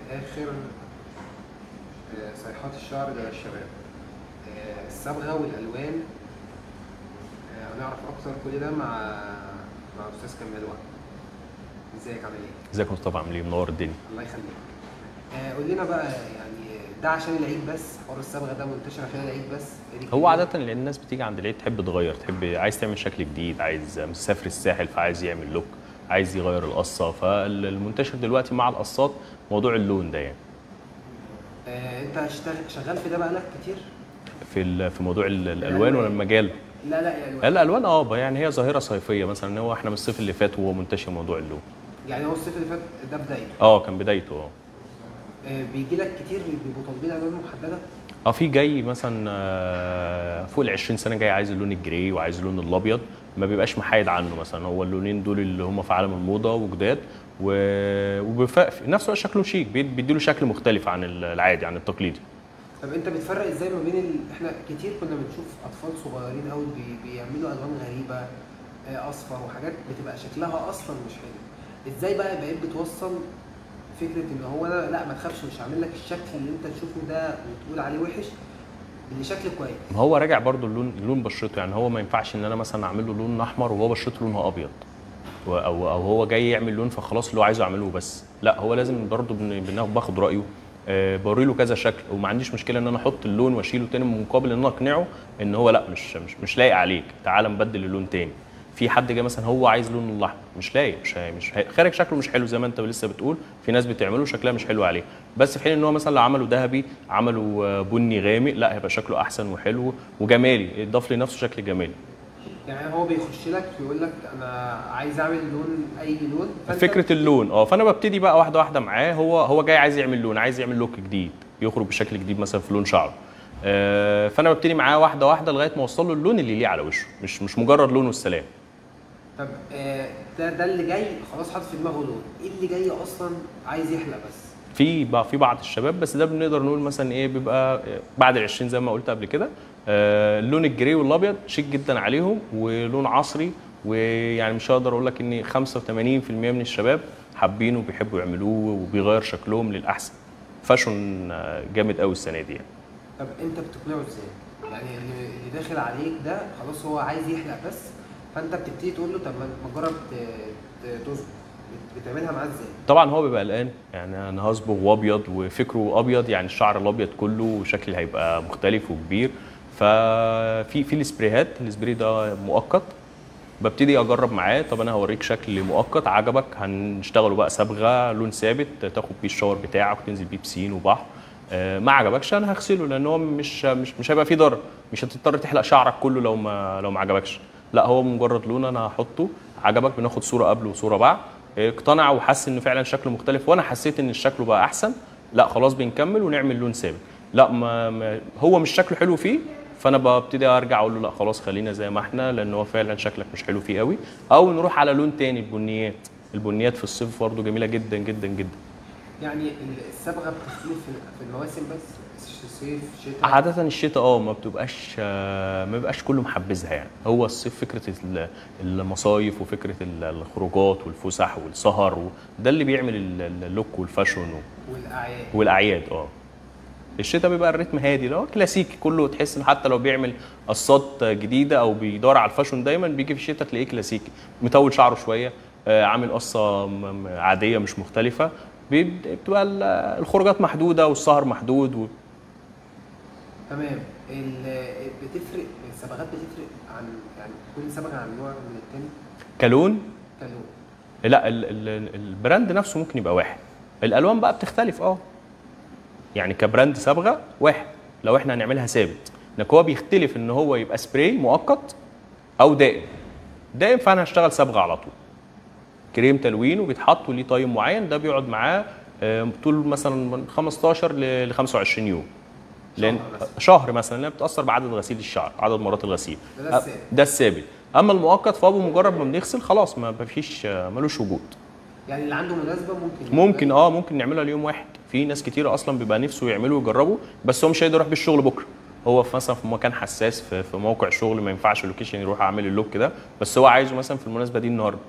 اخر آه، صيحات الشعر ده للشباب آه، الصبغه والالوان آه، هنعرف اكتر كل ده مع مع استاذ كمال وهب ازيك عامل ايه ازيك يا مصطفى عامل ايه منور الدنيا الله يخليك آه، قول لنا بقى يعني ده عشان العيد بس حوار الصبغه ده منتشر عشان العيد بس هي دي هو الكلمة؟ عادة لأن الناس بتيجي عند العيد تحب تغير تحب عايز تعمل شكل جديد عايز مسافر الساحل فعايز يعمل لوك عايز يغير القصة فالمنتشر دلوقتي مع القصات موضوع اللون ده يعني آه، انت اشتغل شغال في ده بقالك كتير في ال- في موضوع ال- الألوان ولا المجال لا لا يعني الألوان اه يعني هي ظاهرة صيفية مثلا هو احنا من الصيف اللي فات وهو منتشر موضوع اللون يعني هو الصيف اللي فات ده بدايته اه كان بدايته اه آه، بيجي لك كتير بيبقوا طالبين الوان محدده اه في جاي مثلا آه، فوق ال 20 سنه جاي عايز اللون الجراي وعايز اللون الابيض ما بيبقاش محايد عنه مثلا هو اللونين دول اللي هم في عالم الموضه وجداد و... وفي نفس الوقت شكله شيك بيد- بيديله شكل مختلف عن العادي عن التقليدي طب انت بتفرق ازاي ما بين ال... احنا كتير كنا بنشوف اطفال صغيرين قوي بي... بيعملوا الوان غريبه آه، اصفر وحاجات بتبقى شكلها اصلا مش حلو ازاي بقى بقيت بتوصل فكره ان هو انا لا ما تخافش مش هعمل لك الشكل اللي انت تشوفه ده وتقول عليه وحش اللي شكل كويس ما هو راجع برضو اللون لون بشرته يعني هو ما ينفعش ان انا مثلا اعمل له لون احمر وهو بشرته لونها ابيض و- او او هو جاي يعمل لون فخلاص اللي هو عايزه اعمله بس لا هو لازم برضو بن- بناخد باخد رايه آه، بوري له كذا شكل وما عنديش مشكله ان انا احط اللون واشيله تاني مقابل ان انا اقنعه ان هو لا مش مش مش لايق عليك تعال نبدل اللون تاني في حد جاي مثلا هو عايز لون الاحمر مش لايق مش هي- مش هي- خارج شكله مش حلو زي ما انت لسه بتقول في ناس بتعمله شكلها مش حلو عليه بس في حين ان هو مثلا لو عمله ذهبي عمله آه، بني غامق لا هيبقى شكله احسن وحلو وجمالي يضاف لنفسه شكل جمالي يعني هو بيخش لك يقول لك انا عايز اعمل لون اي لون فأنت فكره اللون اه فانا ببتدي بقى واحده واحده معاه هو هو جاي عايز يعمل لون عايز يعمل لوك جديد يخرج بشكل جديد مثلا في لون شعره آه، فانا ببتدي معاه واحده واحده لغايه ما اوصل له اللون اللي يليق على وشه مش مش مجرد لون والسلام طب آه، ده ده اللي جاي خلاص حاطط في دماغه لون ايه اللي جاي اصلا عايز يحلق بس في بقى في بعض الشباب بس ده بنقدر نقول مثلا ايه بيبقى بعد ال 20 زي ما قلت قبل كده آه، اللون الجري والابيض شيك جدا عليهم ولون عصري ويعني مش هقدر اقول لك ان 85% من الشباب حابينه وبيحبوا يعملوه وبيغير شكلهم للاحسن فاشون آه، جامد قوي السنه دي يعني. طب انت بتقنعه ازاي يعني اللي, اللي داخل عليك ده خلاص هو عايز يحلق بس فانت بتبتدي تقول له طب ما ما تجرب ت- ت- تظبط بت- بتعملها معاه ازاي طبعا هو بيبقى قلقان يعني انا هصبغ وابيض وفكره ابيض يعني الشعر الابيض كله وشكل هيبقى مختلف وكبير ففي في السبريهات السبري ده مؤقت ببتدي اجرب معاه طب انا هوريك شكل مؤقت عجبك هنشتغله بقى صبغه لون ثابت تاخد بيه الشاور بتاعك وتنزل بيه بسين وبحر آه، ما عجبكش انا هغسله لان هو مش مش مش هيبقى فيه ضرر مش هتضطر تحلق شعرك كله لو ما لو ما عجبكش لا هو مجرد لون انا هحطه عجبك بناخد صوره قبل وصوره بعد اقتنع وحس انه فعلا شكله مختلف وانا حسيت ان شكله بقى احسن لا خلاص بنكمل ونعمل لون ثابت لا ما, ما هو مش شكله حلو فيه فانا ببتدي ارجع اقول له لا خلاص خلينا زي ما احنا لان هو فعلا شكلك مش حلو فيه قوي او نروح على لون تاني البنيات البنيات في الصيف برضه جميله جدا جدا جدا يعني ال- الصبغه بتختلف في في المواسم بس صيف شتاء عادة الشتاء اه ما بتبقاش آه، ما بيبقاش كله محبذها يعني هو الصيف فكرة ال- المصايف وفكرة ال- الخروجات والفسح والسهر و- ده اللي بيعمل ال- ال- اللوك والفاشون و- والاعياد والاعياد اه الشتاء بيبقى الريتم هادي اللي هو كلاسيكي كله تحس ان حتى لو بيعمل قصات جديده او بيدور على الفاشون دايما بيجي في الشتاء تلاقيه كلاسيكي مطول شعره شويه آه، عامل قصه م- م- عاديه مش مختلفه بيب- بتبقى ال- الخروجات محدوده والسهر محدود و... تمام ال- بتفرق الصبغات بتفرق عن يعني كل صبغه عن نوع من التاني كلون كلون لا ال ال البراند نفسه ممكن يبقى واحد الالوان بقى بتختلف اه يعني كبراند صبغه واحد لو احنا هنعملها ثابت لكن هو بيختلف ان هو يبقى سبراي مؤقت او دائم دائم فانا هشتغل صبغه على طول كريم تلوين وبيتحط وليه تايم معين ده بيقعد معاه آه، طول مثلا من 15 ل 25 يوم لان شهر مثلاً. شهر مثلا لانها بتاثر بعدد غسيل الشعر عدد مرات الغسيل ده الثابت. ده الثابت اما المؤقت فهو بمجرد ما بنغسل خلاص ما فيش ملوش وجود يعني اللي عنده مناسبه ممكن ممكن اه ممكن نعملها ليوم واحد في ناس كتير اصلا بيبقى نفسه يعملوا ويجربوا بس هو مش هيقدر يروح بالشغل بكره هو في مثلا في مكان حساس في, في موقع شغل ما ينفعش اللوكيشن يروح اعمل اللوك ده بس هو عايزه مثلا في المناسبه دي النهارده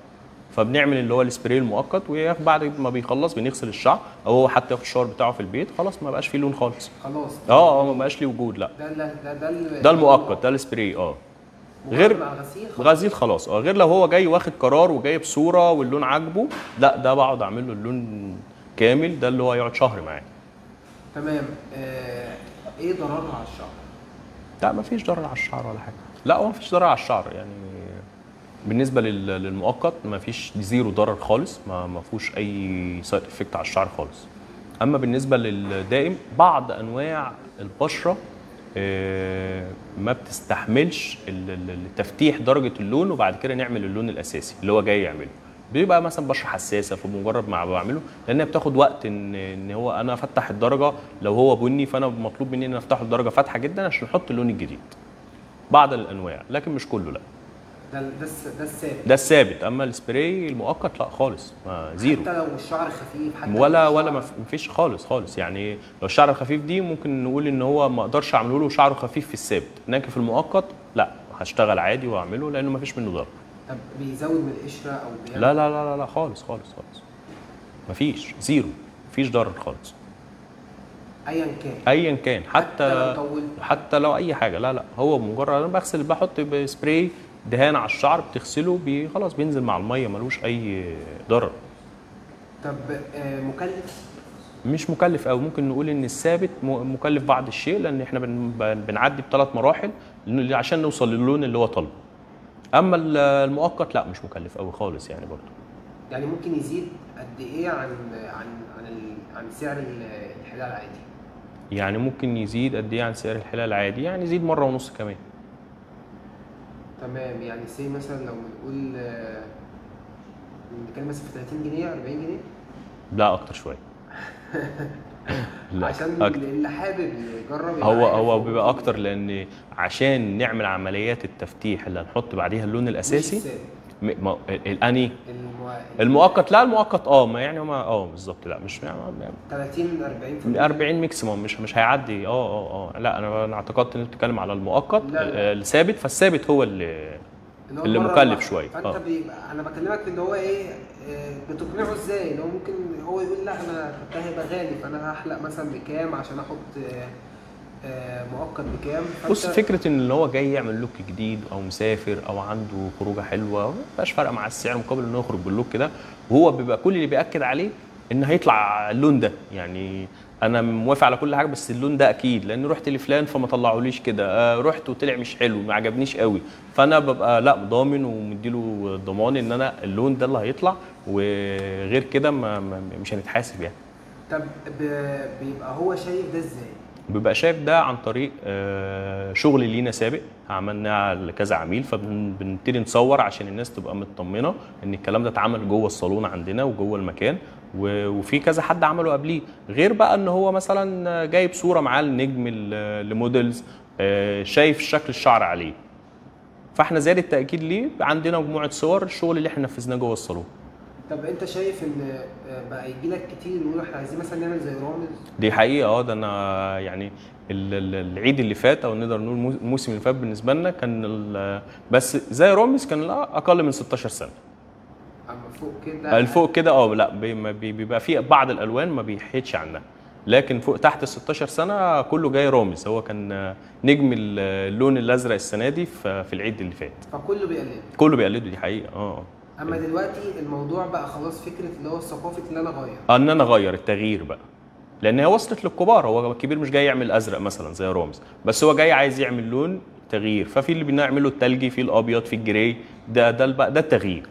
فبنعمل اللي هو السبراي المؤقت وبعد ما بيخلص بنغسل الشعر او هو حتى ياخد الشاور بتاعه في البيت خلاص ما بقاش فيه لون خالص خلاص اه اه ما بقاش ليه وجود لا ده ده ده ده, ال- ده المؤقت ده السبراي اه مجرد غير- مع الغسيل خلاص. غسيل خلاص اه غير لو هو جاي واخد قرار وجاي بصوره واللون عاجبه لا ده بقعد اعمل له اللون كامل ده اللي هو يقعد شهر معايا تمام آه ايه ضررها على الشعر؟ لا ما فيش ضرر على الشعر ولا حاجه لا هو ما فيش ضرر على الشعر يعني بالنسبه لل- للمؤقت ما فيش زيرو ضرر خالص ما ما فيهوش اي سايد افكت على الشعر خالص اما بالنسبه للدائم بعض انواع البشره آه، ما بتستحملش ال- ال- التفتيح درجه اللون وبعد كده نعمل اللون الاساسي اللي هو جاي يعمله بيبقى مثلا بشره حساسه فمجرد ما بعمله لانها بتاخد وقت ان ان هو انا افتح الدرجه لو هو بني فانا مطلوب مني ان أنا افتحه الدرجه فاتحه جدا عشان احط اللون الجديد بعض الانواع لكن مش كله لا ده ال- ده الس- ده الثابت ده الثابت اما السبراي المؤقت لا خالص ما زيرو حتى لو الشعر خفيف حتى ولا لو ولا الشعر- ما في- مفيش خالص خالص يعني لو الشعر الخفيف دي ممكن نقول ان هو ما اقدرش اعمله له شعره خفيف في الثابت لكن في المؤقت لا هشتغل عادي واعمله لانه ما فيش منه ضرر طب بيزود من القشره او بيعمل لا لا لا لا, لا خالص خالص خالص مفيش زيرو مفيش ضرر خالص ايا كان ايا كان حتى لو حتى طولت حتى لو اي حاجه لا لا هو مجرد انا بغسل بحط بسبراي دهان على الشعر بتغسله بي خلاص بينزل مع الميه ملوش اي ضرر طب آه مكلف مش مكلف قوي ممكن نقول ان الثابت م- مكلف بعض الشيء لان احنا بن بن- بنعدي بثلاث مراحل لأن- عشان نوصل للون اللي هو طالبه اما ال- المؤقت لا مش مكلف قوي خالص يعني برضه يعني ممكن يزيد قد ايه عن عن عن ال- عن سعر ال- الحلاقه العادي يعني ممكن يزيد قد ايه عن سعر الحلاقه العادي يعني يزيد مره ونص كمان تمام يعني سي مثلا لو بنقول آه، بنتكلم مثلا في 30 جنيه 40 جنيه لا اكتر شويه لا عشان أكتر. اللي حابب يجرب يبقى هو عارف هو بيبقى اكتر لان عشان نعمل عمليات التفتيح اللي هنحط بعديها اللون مش الاساسي الثابت. م- ما- ال- الاني المو... المؤقت لا المؤقت اه ما يعني ما اه بالظبط لا مش يعني 30 40 من 40 ماكسيموم مش مش هيعدي اه اه اه لا انا انا اعتقدت ان انت بتتكلم على المؤقت لا، لا. آه، الثابت فالثابت هو اللي اللي, هو اللي المرة مكلف الواحدة. شوية، فانت آه. بيبقى انا بكلمك في اللي هو ايه آه، بتقنعه ازاي اللي هو ممكن هو يقول لا انا ده هيبقى غالي فانا هحلق مثلا بكام عشان احط آه، آه، مؤقت بكام فأنت- بص فكره ان اللي هو جاي يعمل لوك جديد او مسافر او عنده خروجه حلوه ما بقاش فارقه مع السعر مقابل انه يخرج باللوك ده وهو بيبقى كل اللي بياكد عليه ان هيطلع اللون ده يعني انا موافق على كل حاجه بس اللون ده اكيد لان رحت لفلان فما طلعوليش كده آه رحت وطلع مش حلو ما عجبنيش قوي فانا ببقى لا ضامن ومديله ضمان ان انا اللون ده اللي هيطلع وغير كده ما ما مش هنتحاسب يعني طب ب- بيبقى هو شايف ده ازاي؟ بيبقى شايف ده عن طريق آه، شغل لينا سابق عملناه لكذا عميل فبنبتدي نصور عشان الناس تبقى مطمنه ان الكلام ده اتعمل جوه الصالون عندنا وجوه المكان و- وفي كذا حد عمله قبليه غير بقى ان هو مثلا جايب صوره معاه النجم ال- لموديلز آه، شايف شكل الشعر عليه فاحنا زاد التاكيد ليه عندنا مجموعه صور الشغل اللي احنا نفذناه جوه الصالون طب انت شايف ان آه، بقى يجي لك كتير يقولوا احنا عايزين مثلا نعمل زي رامز دي حقيقة اه ده انا يعني ال- ال- العيد اللي فات او نقدر نقول المو- الموسم اللي فات بالنسبة لنا كان ال- بس زي رامز كان لا اقل من 16 سنة اما فوق كده الفوق كده اه لا بي- ما بي- بيبقى في بعض الالوان ما بيحيدش عنها لكن فوق تحت ال 16 سنة كله جاي رامز هو كان نجم ال- اللون الازرق السنة دي في في العيد اللي فات فكله بيقلد كله بيقلده دي حقيقة اه اما دلوقتي الموضوع بقى خلاص فكره اللي هو ثقافه اللي انا اغير اه ان انا اغير التغيير بقى لان هي وصلت للكبار هو الكبير مش جاي يعمل ازرق مثلا زي رامز بس هو جاي عايز يعمل لون تغيير ففي اللي بنعمله التلجي في الابيض في الجراي ده ده بقى ده التغيير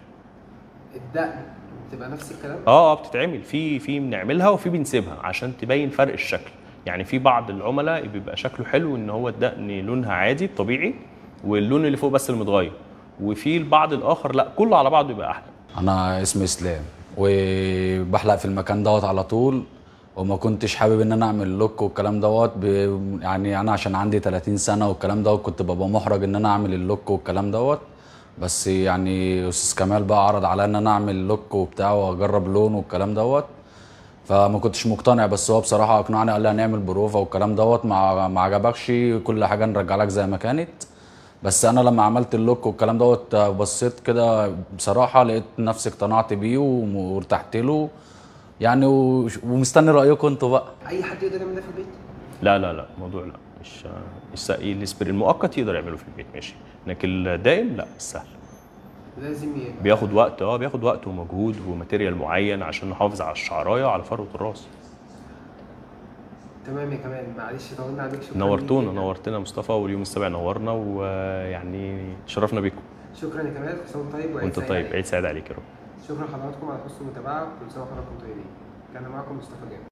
الدقن بتبقى نفس الكلام اه اه بتتعمل في في بنعملها وفي بنسيبها عشان تبين فرق الشكل يعني في بعض العملاء بيبقى شكله حلو ان هو الدقن لونها عادي طبيعي واللون اللي فوق بس اللي متغير وفي البعض الاخر لا كله على بعضه يبقى احلى انا اسمي اسلام وبحلق في المكان دوت على طول وما كنتش حابب ان انا اعمل لوك والكلام دوت ب... يعني انا عشان عندي 30 سنه والكلام دوت كنت ببقى محرج ان انا اعمل اللوك والكلام دوت بس يعني استاذ كمال بقى عرض عليا ان انا اعمل لوك وبتاع واجرب لون والكلام دوت فما كنتش مقتنع بس هو بصراحه اقنعني قال لي هنعمل بروفا والكلام دوت ما ما عجبكش كل حاجه نرجع لك زي ما كانت بس انا لما عملت اللوك والكلام دوت بصيت كده بصراحه لقيت نفسي اقتنعت بيه وم- وارتحت له يعني و- ومستني رايكم انتوا بقى اي حد يقدر يعمل ده في البيت لا لا لا الموضوع لا مش مش سهل. الاسبري المؤقت يقدر يعمله في البيت ماشي لكن الدائم لا مش سهل لازم يبقى بياخد وقت اه بياخد وقت ومجهود وماتيريال معين عشان نحافظ على الشعرايه وعلى فروه الراس تمام يا كمال معلش طولنا عليك شكرا نورتونا ليك جداً. نورتنا مصطفى واليوم السابع نورنا ويعني شرفنا بيكم شكرا يا كمال حسام طيب وعيد وانت سعيد طيب عليك. عيد سعيد عليك يا رب شكرا لحضراتكم على حسن المتابعه كل سنه وحضراتكم طيبين كان معاكم مصطفى جابر